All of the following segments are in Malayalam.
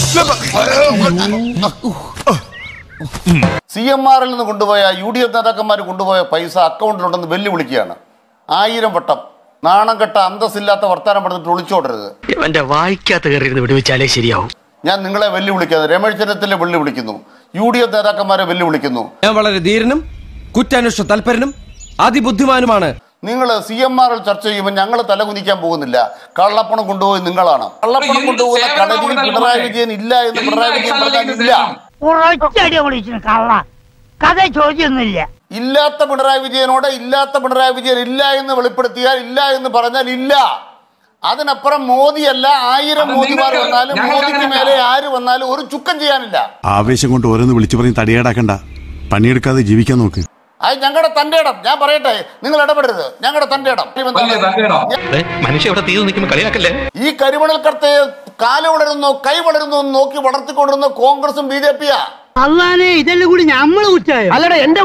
സി എം ആറിൽ നിന്ന് കൊണ്ടുപോയ യു ഡി എഫ് നേതാക്കന്മാർ കൊണ്ടുപോയ പൈസ അക്കൗണ്ടിലുണ്ടെന്ന് വെല്ലുവിളിക്കുകയാണ് ആയിരം വട്ടം നാണം കെട്ട അന്തസ്സില്ലാത്ത വർത്താനം പറഞ്ഞിട്ട് ഒളിച്ചോടരുത് എന്റെ വായിക്കാത്ത കയറി വിടുവിച്ചാലേ ശരിയാവും ഞാൻ നിങ്ങളെ വെല്ലുവിളിക്കുന്നത് രമേശ് ചെന്നിത്തല വെല്ലുവിളിക്കുന്നു യു ഡി എഫ് നേതാക്കന്മാരെ വെല്ലുവിളിക്കുന്നു ഞാൻ വളരെ ധീരനും കുറ്റാന്വേഷണ തൽപരനും അതിബുദ്ധിമാനുമാണ് നിങ്ങൾ സി എം ആറിൽ ചർച്ച ചെയ്യുമ്പോൾ ഞങ്ങൾ തലകുനിക്കാൻ പോകുന്നില്ല കള്ളപ്പണം കൊണ്ടുപോയി നിങ്ങളാണ് കള്ളപ്പണം ഈ കൊണ്ടുപോകുന്ന സേവനം കടലിൽ കൊടുത്താൽ പിണറായി പോരെ? വിജയൻ ഇല്ല എന്ന് എല്ലാ പിണറായി വിജയൻ പറഞ്ഞാൽ എക്സാമിലേക്കും ഇല്ല സേവനം. ഒരൊറ്റടി വിളിച്ചു കള്ള കഥ ചോദ്യമൊന്നുമില്ല ഇല്ലാത്ത പിണറായി വിജയനോട് ഇല്ലാത്ത പിണറായി വിജയൻ ഇല്ല എന്ന് വെളിപ്പെടുത്തിയാൽ ഇല്ല എന്ന് പറഞ്ഞാൽ ഇല്ല അതിനപ്പുറം മോദിയല്ല ആയിരം അത് മോദിമാർ നിങ്ങൾക്ക് വന്നാലും ഞങ്ങൾക്ക് മോദിക്ക് അങ്ങനെയല്ല. മേലെ ആര് വന്നാലും ഒരു ചുക്കം ചെയ്യാനില്ല ആവേശം കൊണ്ട് ഓരോന്ന് വിളിച്ചു പറഞ്ഞ് തടിയേടാക്കണ്ട പണിയെടുക്കാതെ ജീവിക്കാൻ നോക്ക് അത് ഞങ്ങളുടെ തന്റെ ഇടം ഞാൻ പറയട്ടെ നിങ്ങൾ ഇടപെടരുത് ഞങ്ങളുടെ തന്റെ ഇടം വലിയ തന്റെ ഇടം. മനുഷ്യ ഇവിടെ തീ നിൽക്കുമ്പോ കളിയാക്കല്ലേ ഈ കരിമണൽ കർത്തയെ കാല് വളരുന്നോ കൈ വളരുന്നോ എന്ന് നോക്കി വളർത്തിക്കൊണ്ടിരുന്ന കോൺഗ്രസും ബി ജെ പിയാ അള്ളാനെ ഇതെല്ലാം കൂടി നമ്മള് കുറ്റായോ അല്ലടാ എന്റെ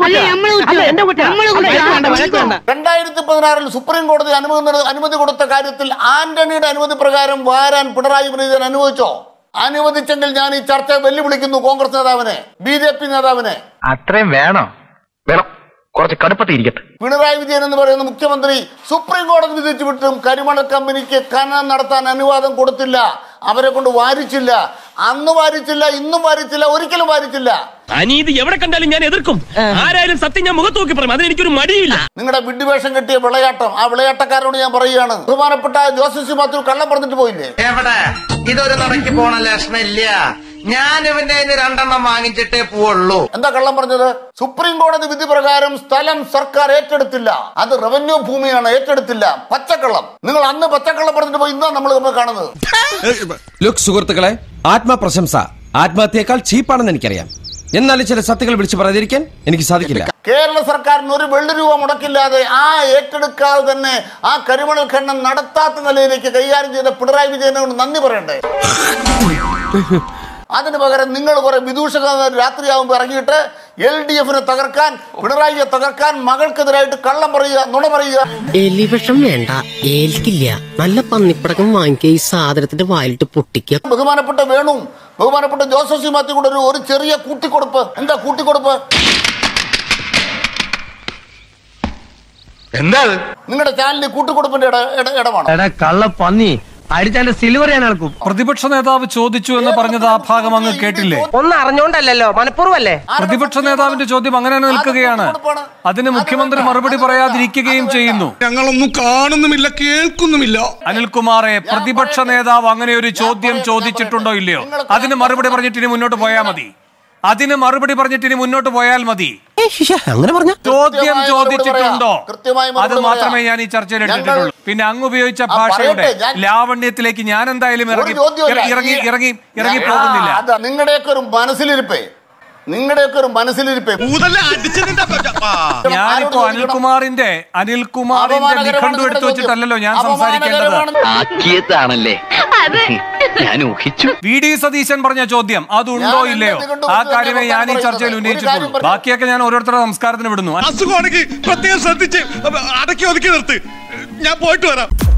നമ്മള് രണ്ടായിരത്തി പതിനാറിൽ സുപ്രീം കോടതി അനുമതി അനുമതി കൊടുത്ത കാര്യത്തിൽ ആന്റണിയുടെ അനുമതി പ്രകാരം വാരാൻ പിണറായി വിജയൻ അനുവദിച്ചോ അനുവദിച്ചെങ്കിൽ ഞാൻ ഈ ചർച്ച വെല്ലുവിളിക്കുന്നു കോൺഗ്രസ് നേതാവിനെ ബി ജെ പി നേതാവിനെ അത്രയും വേണോ വേണം കുറച്ച് കടുപ്പത്തിൽ ഇരിക്കട്ടെ പിണറായി വിജയൻ എന്ന് പറയുന്ന മുഖ്യമന്ത്രി സുപ്രീം കോടതി വിധിച്ചു വിട്ടും കരിമണൽ കമ്പനിക്ക് ഖനനം നടത്താൻ അനുവാദം കൊടുത്തില്ല അവരെ കൊണ്ട് വാരിച്ചില്ല അന്ന് വാരിച്ചില്ല ഇന്നും വാരിച്ചില്ല ഒരിക്കലും വാരിച്ചില്ല അനീതി എവിടെ കണ്ടാലും ഞാൻ എതിർക്കും ആരായാലും സത്യം ഞാൻ മുഖത്ത് നോക്കി പറയും അതിനെനിക്കൊരു മടിയില്ല നിങ്ങളുടെ വിഡ്ഢിവേഷം കെട്ടിയ വിളയാട്ടം ആ വിളയാട്ടക്കാരോട് ഞാൻ പറയുകയാണ് ബഹുമാനപ്പെട്ട ജോസഫ് സി മാത്യു കള്ളം പറഞ്ഞിട്ട് പോയില്ലേ എവിടെ ഇതൊരു നടക്ക് പോണ ലക്ഷണില്ല ഞാൻ ഇവന്റെ കയ്യിന്ന് രണ്ടെണ്ണം വാങ്ങിച്ചിട്ടേ പോവുള്ളൂ എന്താ കള്ളം പറഞ്ഞത് സുപ്രീം കോടതി വിധി പ്രകാരം സ്ഥലം സർക്കാർ ഏറ്റെടുത്തില്ല അത് റവന്യൂ ഭൂമിയാണ് ഏറ്റെടുത്തില്ല പച്ചക്കള്ളം നിങ്ങൾ അന്ന് പച്ചക്കള്ളം പറഞ്ഞിട്ട് പോയി ഇന്നാ നമ്മൾ നമ്മൾ കാണുന്നത് ലുക്ക് സുഹൃത്തുക്കളെ ആത്മപ്രശംസ ആത്മഹത്യയേക്കാൾ ചീപ്പാണെന്ന് എനിക്കറിയാം എന്നാലും ചില സത്യങ്ങൾ വിളിച്ചു പറയാതിരിക്കാൻ എനിക്ക് സാധിക്കില്ല കേരള സർക്കാരിന് ഒരു വെള്ളി രൂപ മുടക്കില്ലാതെ ആ ഏറ്റെടുക്കാതെ തന്നെ ആ കരിമണൽ ഖനനം നടത്താത്ത നിലയിലേക്ക് കൈകാര്യം ചെയ്ത പിണറായി വിജയനോട് നന്ദി പറയണ്ടേ അതിന് പകരം നിങ്ങൾ കുറെ വിദൂഷക രാത്രിയാവുമ്പോൾ ഇറങ്ങിയിട്ട് എൽ ഡി എഫിനെ തകർക്കാൻ പിണറായിയെ തകർക്കാൻ മകൾക്കെതിരായിട്ട് കള്ളം പറയുക നുണ പറയുക എലിവിഷം വേണ്ട ഏൽക്കില്ല നല്ല പന്നിപ്പടക്കം വാങ്ങിക്കുക ഈ സാധനത്തിന്റെ വായിലിട്ട് പൊട്ടിക്കുക ബഹുമാനപ്പെട്ട വേണു ബഹുമാനപ്പെട്ട ജോസഫ് സി മാത്യു കൂടെ ഒരു ഒരു ചെറിയ കൂട്ടിക്കൊടുപ്പ് എന്താ കൂട്ടിക്കൊടുപ്പ് എന്താ അത് നിങ്ങളുടെ ചാനലിൽ കൂട്ടിക്കൊടുപ്പിന്റെ ഇട- ഇട- ഇടമാണ് എടാ കള്ള പന്നി അടിച്ചാന്റെ സിൽവർ ഞാൻ നടക്കും പ്രതിപക്ഷ നേതാവ് ചോദിച്ചു എന്ന് പറഞ്ഞത് ആ ഭാഗം അങ്ങ് കേട്ടില്ലേ ഒന്ന് അറിഞ്ഞോണ്ടല്ലോ മനഃപൂർവ്വല്ലേ പ്രതിപക്ഷ നേതാവിന്റെ ചോദ്യം അങ്ങനെ തന്നെ നിൽക്കുകയാണ് അതിന് മുഖ്യമന്ത്രി മറുപടി പറയാതിരിക്കുകയും ചെയ്യുന്നു ഞങ്ങളൊന്നും കാണുന്നുമില്ല കേൾക്കുന്നുമില്ല അനിൽകുമാറെ പ്രതിപക്ഷ നേതാവ് അങ്ങനെ ഒരു ചോദ്യം ചോദിച്ചിട്ടുണ്ടോ ഇല്ലയോ അതിന് മറുപടി പറഞ്ഞിട്ട് ഇനി മുന്നോട്ട് പോയാൽ മതി അതിന് മറുപടി പറഞ്ഞിട്ട് ഇനി മുന്നോട്ട് പോയാൽ മതി അങ്ങനെ പറഞ്ഞ ചോദ്യം കൃത്യമായ മറുപടി ചോദിച്ചിട്ടുണ്ടോ പറയാം. കൃത്യമായ അത് മറുപടി മാത്രമേ പറയാം. ഞാൻ ഈ ചർച്ചയിൽ ഞങ്ങൾ- എടുത്തിട്ടുള്ളൂ പിന്നെ അങ്ങ് ഉപയോഗിച്ച ആ, ഭാഷയുടെ പറയട്ടെ, ഞാൻ- ലാവണ്യത്തിലേക്ക് ഞാൻ എന്തായാലും ഒരു ഇറങ്ങി ചോദ്യവുമില്ല. ഇറങ്ങി ഈ- ഇറങ്ങി ഇറങ്ങി ആ, പോകുന്നില്ല അതാ നിങ്ങളുടെയൊക്കെ ഒരു മനസ്സിലിരിപ്പേ നിങ്ങളുടെയൊക്കെ ഒരു മനസ്സിലിരിപ്പേ ഞാനിപ്പോ അനിൽകുമാറിന്റെ അനിൽകുമാറിന്റെ നിഘണ്ടു എടുത്തു വെച്ചിട്ടല്ലല്ലോ ഞാൻ സംസാരിക്കേണ്ടത് ആക്കിയതാണല്ലേ ഞാൻ ഊഹിച്ചു വി ഡി സതീശൻ പറഞ്ഞ ചോദ്യം അതുണ്ടോ ഞാൻ ഇല്ലയോ എന്റെ നിഘണ്ടു ആ വെച്ച് കാര്യമേ ഞാൻ ഞാൻ ഈ പറയുന്നത്. ചർച്ചയിൽ ഒരു ഉന്നയിച്ചിട്ടുള്ളൂ കാര്യം പറഞ്ഞു. ബാക്കിയൊക്കെ ഞാൻ ഓരോരുത്തരുടെ സംസ്കാരത്തിന് വിടുന്നു അസുഖമാണെങ്കിൽ പ്രത്യേകം ശ്രദ്ധിച്ച് അടക്കി ഒതുക്കി നിർത്ത് ഞാൻ പോയിട്ട് വരാം